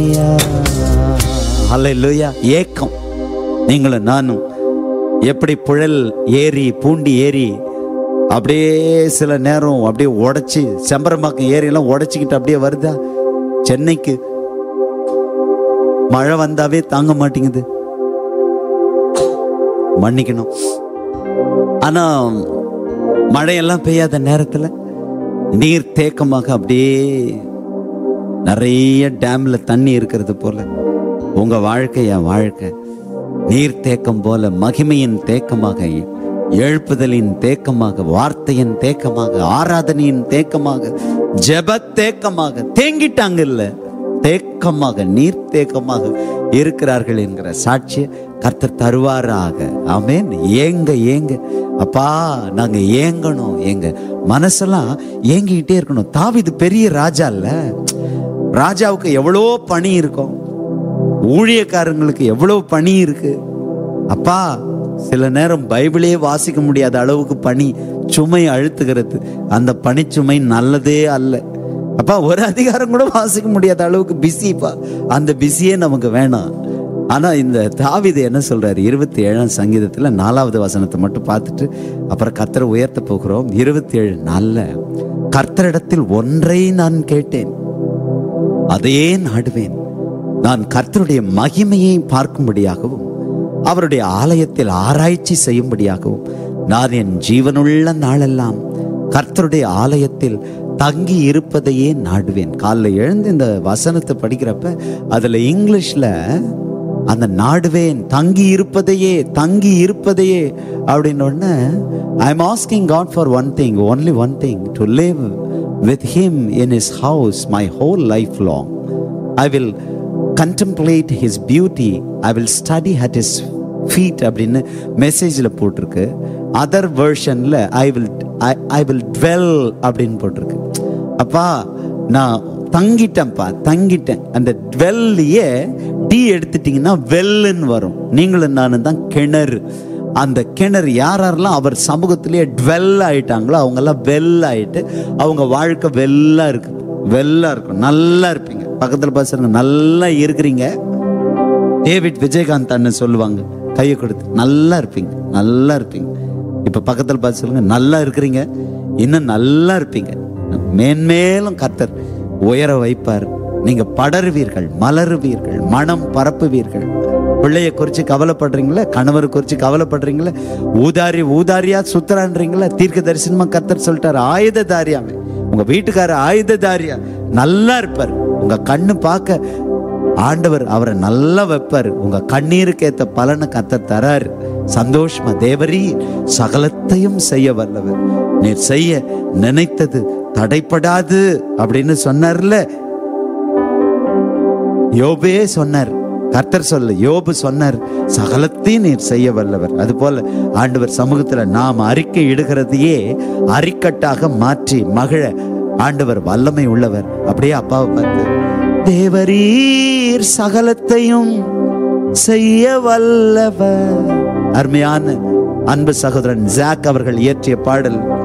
ஹalleluya ஏக்கம் நீங்களும் நானும் எப்படி புழல் ஏறி பூண்டி ஏறி அப்படியே சில நேரம் அப்படியே உடைச்சி செம்பரம்பாக்கம் ஏரியெல்லாம் உடைச்சிக்கிட்டு அப்படியே வருதா சென்னைக்கு மழை வந்தாவே தாங்க மாட்டேங்குது மன்னிக்கணும் ஆனா மழையெல்லாம் பெய்யாத நேரத்துல நீர் தேக்கமாக அப்படியே நிறைய டேம்ல தண்ணி இருக்கிறது போல உங்க வாழ்க்கை என் வாழ்க்கை நீர் தேக்கம் போல மகிமையின் தேக்கமாக எழுப்புதலின் தேக்கமாக வார்த்தையின் தேக்கமாக ஆராதனையின் தேக்கமாக ஜெப தேக்கமாக தேங்கிட்டாங்க இல்ல தேக்கமாக நீர் தேக்கமாக இருக்கிறார்கள் என்கிற சாட்சிய கர்த்தர் தருவாராக ஆமென் ஏங்க ஏங்க அப்பா நாங்க ஏங்கணும் எங்க மனசெல்லாம் ஏங்கிக்கிட்டே இருக்கணும் தாவிது பெரிய ராஜா இல்ல ராஜாவுக்கு எவ்வளோ பணி இருக்கும் ஊழியக்காரங்களுக்கு எவ்வளவு பணி இருக்கு அப்பா சில நேரம் பைபிளே வாசிக்க முடியாத அளவுக்கு பணி சுமை அழுத்துகிறது அந்த பணிச்சுமை நல்லதே அல்ல அப்பா ஒரு அதிகாரம் கூட வாசிக்க முடியாத அளவுக்கு பிஸிப்பா அந்த பிஸியே நமக்கு வேணாம் ஆனா இந்த தாவிது என்ன சொல்றாரு இருபத்தி ஏழாம் சங்கீதத்துல நாலாவது வசனத்தை மட்டும் பார்த்துட்டு அப்புறம் கர்த்தரை உயர்த்த போகிறோம் இருபத்தி ஏழு நல்ல கர்த்தரிடத்தில் ஒன்றை நான் கேட்டேன் அதையே நாடுவேன் நான் கர்த்தருடைய மகிமையை பார்க்கும்படியாகவும் அவருடைய ஆலயத்தில் ஆராய்ச்சி செய்யும்படியாகவும் நான் என் ஜீவனுள்ள நாளெல்லாம் கர்த்தருடைய ஆலயத்தில் தங்கி இருப்பதையே நாடுவேன் காலைல எழுந்து இந்த வசனத்தை படிக்கிறப்ப அதுல இங்கிலீஷ்ல அந்த நாடுவேன் தங்கி இருப்பதையே தங்கி இருப்பதையே அப்படின்னு உடனே I am asking God for one thing only one thing to live with him in is house my whole life long I will contemplate his beauty I will study at his feet அப்படின்னு மெசேஜில் போட்டிருக்கு other வேர்ஷனில் I will I will dwell அப்படின்னு போட்டிருக்கு அப்பா நான் தங்கிட்டேன்ப்பா தங்கிட்டேன் அந்த டுவெல்லையே D எடுத்துட்டிங்கன்னா வெல்லுன்னு வரும் நீங்களும் நானும் தான் கிணறு அந்த கிணறு யார் யாரெல்லாம் அவர் சமூகத்திலேயே டுவெல் ஆயிட்டாங்களோ அவங்கெல்லாம் வெல் ஆயிட்டு அவங்க வாழ்க்கை வெல்லா இருக்கு வெல்லா இருக்கும் நல்லா இருப்பீங்க பக்கத்தில் பேசுறவங்க நல்லா இருக்கிறீங்க டேவிட் விஜயகாந்த் அண்ணன் சொல்லுவாங்க கையை கொடுத்து நல்லா இருப்பீங்க நல்லா இருப்பீங்க இப்ப பக்கத்தில் பார்த்து சொல்லுங்க நல்லா இருக்கிறீங்க இன்னும் நல்லா இருப்பீங்க மேன்மேலும் கர்த்தர் உயர வைப்பார் நீங்க படருவீர்கள் மலருவீர்கள் மனம் பரப்புவீர்கள் பிள்ளைய குறித்து கவலைப்படுறீங்களா கணவரை குறித்து கவலைப்படுறீங்களா ஊதாரி ஊதாரியா சுத்துறான்றீங்களா தீர்க்க தரிசனமா கர்த்தர் சொல்லிட்டாரு ஆயுததாரியாமே உங்க வீட்டுக்கார ஆயுததாரியா நல்லா இருப்பார் உங்க கண்ணு பார்க்க ஆண்டவர் அவரை நல்லா வைப்பார் உங்க கண்ணீருக்கு ஏத்த பலனை கத்த தராரு சந்தோஷமா தேவரீ சகலத்தையும் செய்ய வல்லவர் நீர் செய்ய நினைத்தது தடைப்படாது அப்படின்னு சொன்னார்ல யோபே சொன்னார் கர்த்தர் சொல்ல யோபு சொன்னார் சகலத்தையும் நீர் செய்ய வல்லவர் அதுபோல ஆண்டவர் சமூகத்துல நாம் அறிக்கை இடுகிறதையே அரிக்கட்டாக மாற்றி மகிழ ஆண்டவர் வல்லமை உள்ளவர் அப்படியே அப்பாவை பார்த்து தேவரீர் சகலத்தையும் செய்ய வல்லவர் அருமையான அன்பு சகோதரன் ஜாக் அவர்கள் இயற்றிய பாடல்